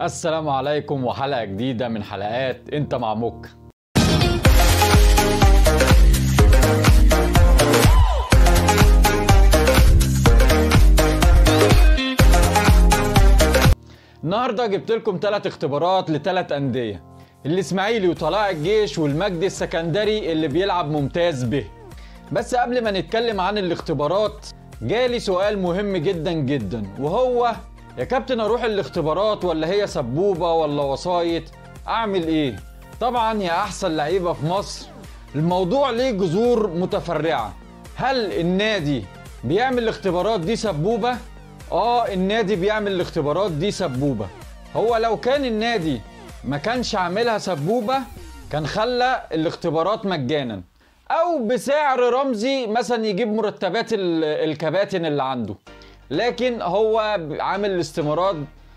السلام عليكم وحلقة جديدة من حلقات انت مع موك النهارده جبت لكم ثلاث اختبارات لثلاث أندية الإسماعيلي وطلائع الجيش والمجد السكندري اللي بيلعب ممتاز به بس قبل ما نتكلم عن الاختبارات جالي سؤال مهم جدا جدا وهو يا كابتن اروح الاختبارات ولا هي سبوبة ولا وسايط اعمل ايه طبعا يا احسن لعيبة في مصر الموضوع ليه جذور متفرعة هل النادي بيعمل الاختبارات دي سبوبة اه النادي بيعمل الاختبارات دي سبوبة هو لو كان النادي ما كانش عاملها سبوبة كان خلى الاختبارات مجانا او بسعر رمزي مثلا يجيب مرتبات ال- الكباتن اللي عنده لكن هو عامل الاستمارات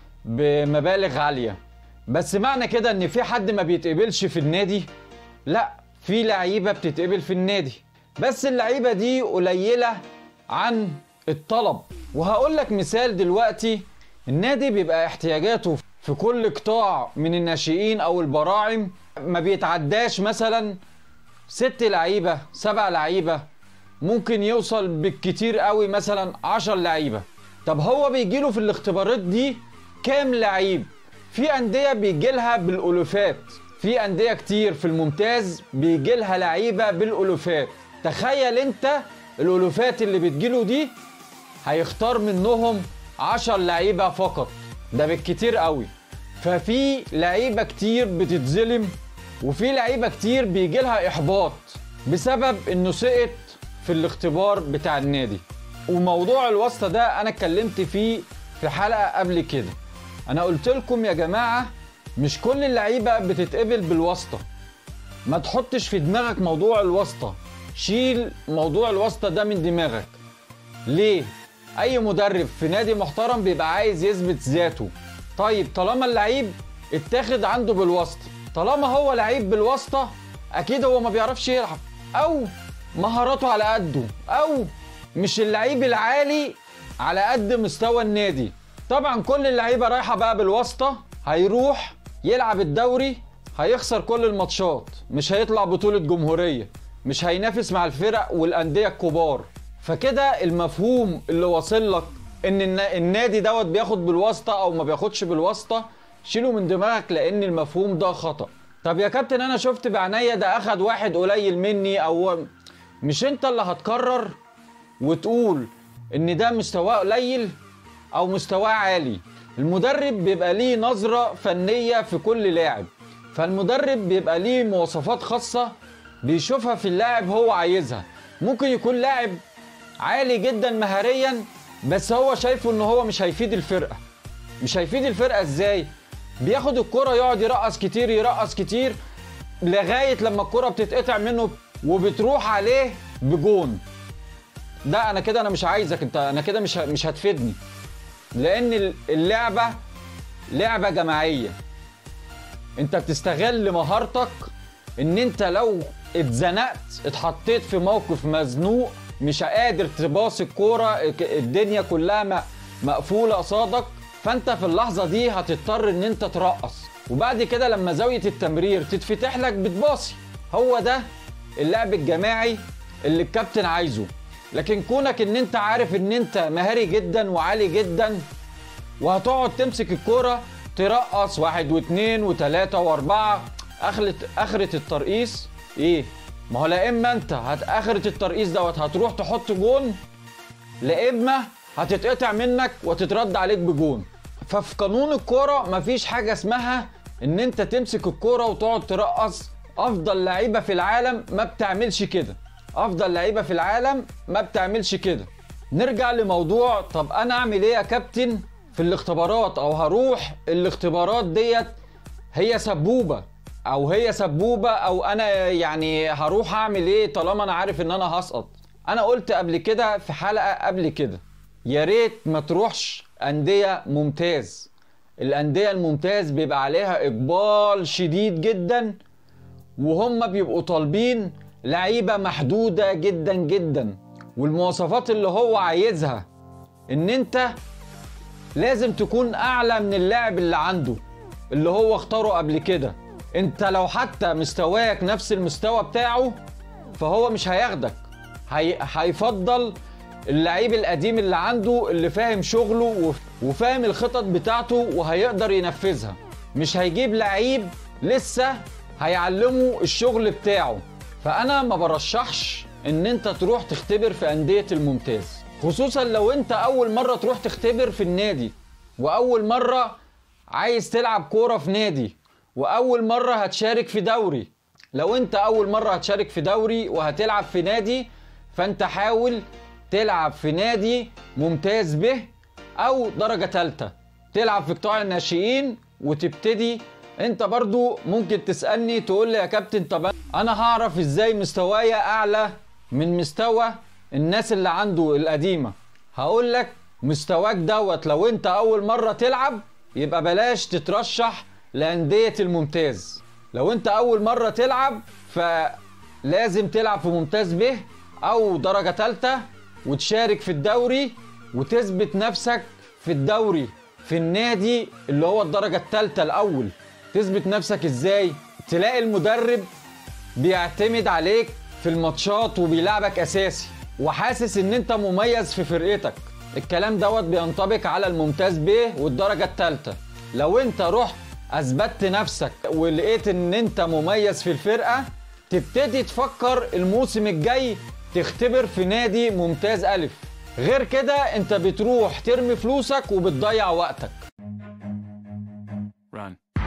بمبالغ عالية بس معنى كده ان في حد ما بيتقبلش في النادي لا في لعيبة بتتقبل في النادي بس اللعيبة دي قليلة عن الطلب وهقول لك مثال دلوقتي النادي بيبقى احتياجاته في كل قطاع من الناشئين او البراعم ما بيتعداش مثلا ست لعيبة سبع لعيبة ممكن يوصل بالكتير قوي مثلا عشر لعيبة طب هو بيجيله في الاختبارات دي كام لعيب في أندية بيجيلها بالألوفات في أندية كتير في الممتاز بيجيلها لعيبة بالألوفات تخيل انت الألوفات اللي بتجيله دي هيختار منهم عشر لعيبة فقط ده بالكتير قوي ففي لعيبة كتير بتتظلم وفي لعيبة كتير بيجي لها إحباط بسبب إنه سقط في الاختبار بتاع النادي وموضوع الواسطة ده أنا اتكلمت فيه في حلقة قبل كده أنا قلت لكم يا جماعة مش كل اللعيبة بتتقبل بالواسطة ما تحطش في دماغك موضوع الواسطة شيل موضوع الواسطة ده من دماغك ليه؟ أي مدرب في نادي محترم بيبقى عايز يثبت ذاته طيب طالما اللعيب اتاخد عنده بالواسطة طالما هو لعيب بالواسطة أكيد هو ما بيعرفش يلعب أو مهاراته على قده أو مش اللعيب العالي على قد مستوى النادي طبعا كل اللعيبة رايحة بقى بالواسطة هيروح يلعب الدوري هيخسر كل الماتشات مش هيطلع بطولة جمهورية مش هينافس مع الفرق والأندية الكبار فكده المفهوم اللي واصل لك ان النا- النادي دوت بياخد بالواسطة او ما بياخدش بالواسطة شيله من دماغك لان المفهوم ده خطأ طب يا كابتن انا شفت بعينيا ده اخد واحد قليل مني او مش انت اللي هتقرر وتقول ان ده مستواه قليل او مستواه عالي المدرب بيبقى ليه نظرة فنية في كل لاعب فالمدرب بيبقى ليه مواصفات خاصة بيشوفها في اللاعب هو عايزها ممكن يكون لاعب عالي جدا مهاريا بس هو شايفه ان هو مش هيفيد الفرقة مش هيفيد الفرقة ازاي بياخد الكرة يقعد يرقص كتير يرقص كتير لغاية لما الكرة بتتقطع منه وبتروح عليه بجون ده انا كده انا مش عايزك انت انا كده مش ه- مش هتفيدني لان اللعبة لعبة جماعية انت بتستغل مهارتك ان انت لو اتزنقت اتحطيت في موقف مزنوق مش قادر تباص الكوره الدنيا كلها م- مقفوله قصادك فانت في اللحظه دي هتضطر ان انت ترقص وبعد كده لما زاويه التمرير تتفتح لك بتباصي هو ده اللعب الجماعي اللي الكابتن عايزه لكن كونك ان انت عارف ان انت مهاري جدا وعالي جدا وهتقعد تمسك الكرة ترقص واحد واثنين وثلاثة واربعة اخرة اخرة الترقيص ايه؟ ما هو لا اما انت هت اخرة الترقيص دوت هتروح تحط جون لا اما هتتقطع منك وتترد عليك بجون ففي قانون الكرة مفيش حاجة اسمها ان انت تمسك الكرة وتقعد ترقص افضل لعيبة في العالم ما بتعملش كده افضل لعيبة في العالم ما بتعملش كده نرجع لموضوع طب انا اعمل ايه يا كابتن في الاختبارات او هروح الاختبارات ديت هي سبوبة او هي سبوبة او انا يعني هروح اعمل ايه طالما انا عارف ان انا هسقط انا قلت قبل كده في حلقة قبل كده يا ريت ما تروحش اندية ممتاز الاندية الممتاز بيبقى عليها اقبال شديد جدا وهم بيبقوا طالبين لعيبة محدودة جدا جدا والمواصفات اللي هو عايزها ان انت لازم تكون اعلى من اللاعب اللي عنده اللي هو اختاره قبل كده انت لو حتى مستواك نفس المستوى بتاعه فهو مش هياخدك هي... هيفضل اللعيب القديم اللي عنده اللي فاهم شغله وف... وفاهم الخطط بتاعته وهيقدر ينفذها مش هيجيب لعيب لسه هيعلمه الشغل بتاعه فانا ما برشحش ان انت تروح تختبر في انديه الممتاز خصوصا لو انت اول مره تروح تختبر في النادي واول مره عايز تلعب كوره في نادي واول مره هتشارك في دوري لو انت اول مره هتشارك في دوري وهتلعب في نادي فانت حاول تلعب في نادي ممتاز به او درجه ثالثه تلعب في قطاع الناشئين وتبتدي انت برضو ممكن تسالني تقول لي يا كابتن طب انا هعرف ازاي مستوايا اعلى من مستوى الناس اللي عنده القديمه هقول لك مستواك دوت لو انت اول مره تلعب يبقى بلاش تترشح لانديه الممتاز لو انت اول مره تلعب فلازم تلعب في ممتاز به او درجه ثالثه وتشارك في الدوري وتثبت نفسك في الدوري في النادي اللي هو الدرجه الثالثه الاول تثبت نفسك ازاي تلاقي المدرب بيعتمد عليك في الماتشات وبيلعبك اساسي وحاسس ان انت مميز في فرقتك الكلام دوت بينطبق على الممتاز ب والدرجه الثالثه لو انت رحت اثبتت نفسك ولقيت ان انت مميز في الفرقه تبتدي تفكر الموسم الجاي تختبر في نادي ممتاز الف غير كده انت بتروح ترمي فلوسك وبتضيع وقتك Run.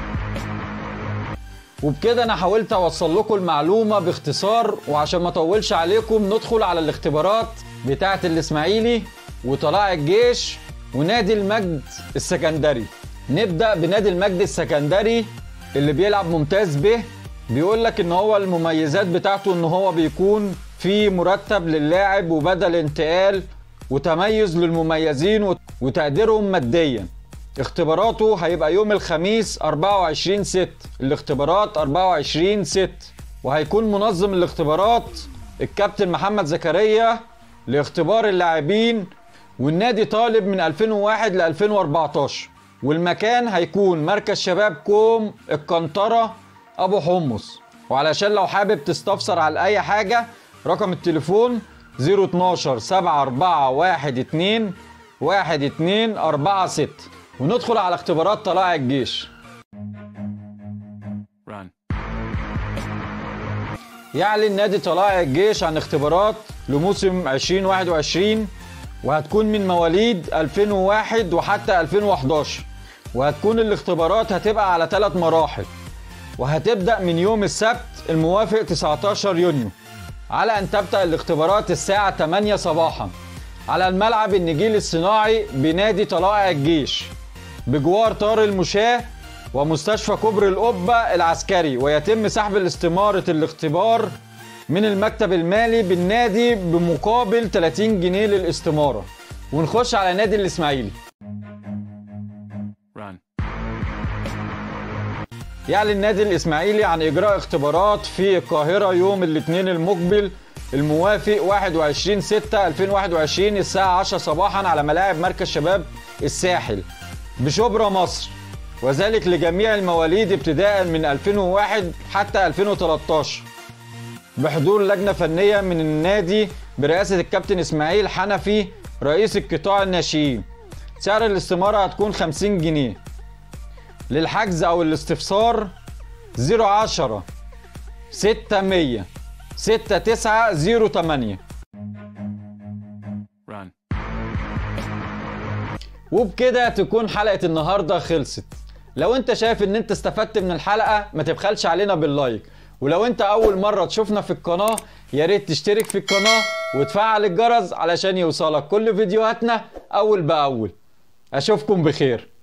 وبكده انا حاولت اوصل لكم المعلومه باختصار وعشان ما اطولش عليكم ندخل على الاختبارات بتاعه الاسماعيلي وطلائع الجيش ونادي المجد السكندري نبدا بنادي المجد السكندري اللي بيلعب ممتاز به بيقول لك ان هو المميزات بتاعته ان هو بيكون في مرتب للاعب وبدل انتقال وتميز للمميزين وت- وتقديرهم ماديا اختباراته هيبقى يوم الخميس 24 6 الاختبارات 24 6 وهيكون منظم الاختبارات الكابتن محمد زكريا لاختبار اللاعبين والنادي طالب من 2001 ل 2014 والمكان هيكون مركز شباب كوم القنطرة أبو حمص وعلشان لو حابب تستفسر على أي حاجة رقم التليفون 012 7412 1246 وندخل على اختبارات طلائع الجيش Run. يعلن نادي طلائع الجيش عن اختبارات لموسم 2021 وهتكون من مواليد 2001 وحتى 2011 وهتكون الاختبارات هتبقى على ثلاث مراحل وهتبدأ من يوم السبت الموافق 19 يونيو على أن تبدأ الاختبارات الساعة 8 صباحا على الملعب النجيل الصناعي بنادي طلائع الجيش بجوار طار المشاة ومستشفى كبر القبة العسكري ويتم سحب الاستمارة الاختبار من المكتب المالي بالنادي بمقابل 30 جنيه للاستمارة ونخش على نادي الإسماعيلي Run. يعلن النادي الإسماعيلي عن إجراء اختبارات في القاهرة يوم الاثنين المقبل الموافق 21 6 2021 الساعة 10 صباحا على ملاعب مركز شباب الساحل بشبرا مصر وذلك لجميع المواليد ابتداء من 2001 حتى 2013 بحضور لجنة فنية من النادي برئاسة الكابتن إسماعيل حنفي رئيس القطاع الناشئين سعر الاستمارة هتكون 50 جنيه للحجز او الاستفسار 010 600 6908 Run. وبكده تكون حلقة النهاردة خلصت لو انت شايف ان انت استفدت من الحلقة ما تبخلش علينا باللايك ولو انت اول مرة تشوفنا في القناة يا ريت تشترك في القناة وتفعل الجرس علشان يوصلك كل فيديوهاتنا اول باول اشوفكم بخير